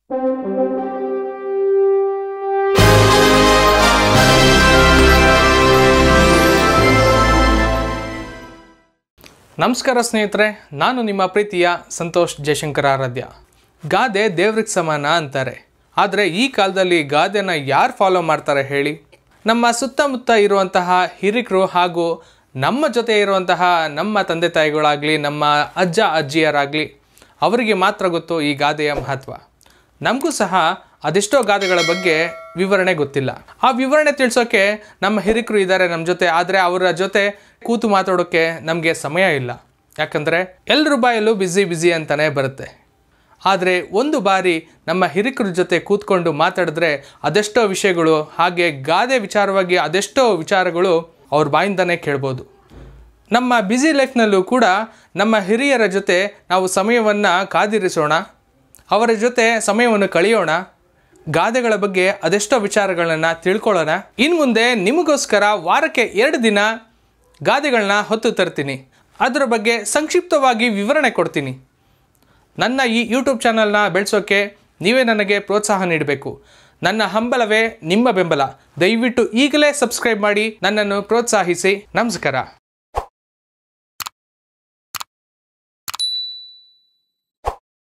ನಮಸ್ಕಾರ ಸ್ನೇಹಿತರೆ ನಾನು ನಿಮ್ಮ ಪ್ರೀತಿಯ ಸಂತೋಷ್ ಜಯಶಂಕರ ಆರಾಧ್ಯ ಗಾದೆ ದೇವ್ರಿಗೆ ಸಮಾನ ಅಂತಾರೆ ಆದರೆ ಈ ಕಾಲದಲ್ಲಿ ಗಾದೆನ ಯಾರು ಫಾಲೋ ಮಾಡ್ತಾರೆ ಹೇಳಿ ನಮ್ಮ ಸುತ್ತಮುತ್ತ ಇರುವಂತಹ ಹಿರಿಕರು ಹಾಗೂ ನಮ್ಮ ಜೊತೆ ಇರುವಂತಹ ನಮ್ಮ ತಂದೆ ತಾಯಿಗಳಾಗಲಿ ನಮ್ಮ ಅಜ್ಜ ಅಜ್ಜಿಯರಾಗಲಿ ಅವರಿಗೆ ಮಾತ್ರ ಗೊತ್ತು ಈ ಗಾದೆಯ ಮಹತ್ವ ನಮಗೂ ಸಹ ಅದೆಷ್ಟೋ ಗಾದೆಗಳ ಬಗ್ಗೆ ವಿವರಣೆ ಗೊತ್ತಿಲ್ಲ ಆ ವಿವರಣೆ ತಿಳಿಸೋಕೆ ನಮ್ಮ ಹಿರಿಕರು ಇದ್ದಾರೆ ನಮ್ಮ ಜೊತೆ ಆದರೆ ಅವರ ಜೊತೆ ಕೂತು ಮಾತಾಡೋಕ್ಕೆ ನಮಗೆ ಸಮಯ ಇಲ್ಲ ಯಾಕಂದರೆ ಎಲ್ಲರ ಬಾಯಲ್ಲೂ ಬ್ಯುಸಿ ಬ್ಯುಸಿ ಅಂತಲೇ ಬರುತ್ತೆ ಆದರೆ ಒಂದು ಬಾರಿ ನಮ್ಮ ಹಿರಿಕರ ಜೊತೆ ಕೂತ್ಕೊಂಡು ಮಾತಾಡಿದ್ರೆ ಅದೆಷ್ಟೋ ವಿಷಯಗಳು ಹಾಗೆ ಗಾದೆ ವಿಚಾರವಾಗಿ ಅದೆಷ್ಟೋ ವಿಚಾರಗಳು ಅವ್ರ ಬಾಯಿಂದನೇ ಕೇಳ್ಬೋದು ನಮ್ಮ ಬ್ಯುಸಿ ಲೈಫ್ನಲ್ಲೂ ಕೂಡ ನಮ್ಮ ಹಿರಿಯರ ಜೊತೆ ನಾವು ಸಮಯವನ್ನು ಕಾದಿರಿಸೋಣ ಅವರ ಜೊತೆ ಸಮಯವನ್ನು ಕಳೆಯೋಣ ಗಾದೆಗಳ ಬಗ್ಗೆ ಅದೆಷ್ಟೋ ವಿಚಾರಗಳನ್ನು ತಿಳ್ಕೊಳ್ಳೋಣ ಇನ್ನು ಮುಂದೆ ನಿಮಗೋಸ್ಕರ ವಾರಕ್ಕೆ ಎರಡು ದಿನ ಗಾದೆಗಳನ್ನ ಹೊತ್ತು ತರ್ತೀನಿ ಅದರ ಬಗ್ಗೆ ಸಂಕ್ಷಿಪ್ತವಾಗಿ ವಿವರಣೆ ಕೊಡ್ತೀನಿ ನನ್ನ ಈ ಯೂಟ್ಯೂಬ್ ಚಾನಲ್ನ ಬೆಳೆಸೋಕ್ಕೆ ನೀವೇ ನನಗೆ ಪ್ರೋತ್ಸಾಹ ನೀಡಬೇಕು ನನ್ನ ಹಂಬಲವೇ ನಿಮ್ಮ ಬೆಂಬಲ ದಯವಿಟ್ಟು ಈಗಲೇ ಸಬ್ಸ್ಕ್ರೈಬ್ ಮಾಡಿ ನನ್ನನ್ನು ಪ್ರೋತ್ಸಾಹಿಸಿ ನಮಸ್ಕಾರ